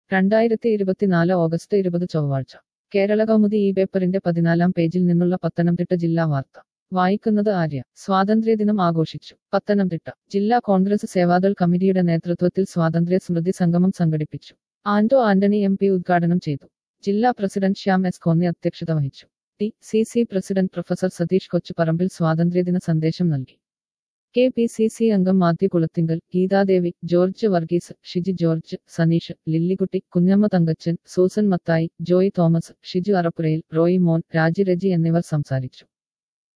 രണ്ടായിരത്തി ഇരുപത്തിനാല് ഓഗസ്റ്റ് ഇരുപത് ചൊവ്വാഴ്ച കേരള കൗമുദി ഈ പേപ്പറിന്റെ പതിനാലാം പേജിൽ നിന്നുള്ള പത്തനംതിട്ട ജില്ലാ വാർത്ത വായിക്കുന്നത് ആര്യ സ്വാതന്ത്ര്യദിനം ആഘോഷിച്ചു പത്തനംതിട്ട ജില്ലാ കോൺഗ്രസ് സേവാദൾ കമ്മിറ്റിയുടെ നേതൃത്വത്തിൽ സ്വാതന്ത്ര്യ സ്മൃതി സംഗമം സംഘടിപ്പിച്ചു ആന്റോ ആന്റണി എം പി ഉദ്ഘാടനം ചെയ്തു ജില്ലാ പ്രസിഡന്റ് ശ്യാം എസ് കോന്നി അധ്യക്ഷത വഹിച്ചു T C C president professor Satheesh Kochuparambil സ്വാതന്ത്ര്യദിന സന്ദേശം നൽകി കെ പി സി സി അംഗം Mathew Kulathinkal Geethadevi George Varghese Shiji George Saneesh Lillykutty Kunjamma Thankachan Susan Mathai Joy Thomas Shiju Arappurayil Roy Mon Raji രജി എന്നിവർ സംസാരിച്ചു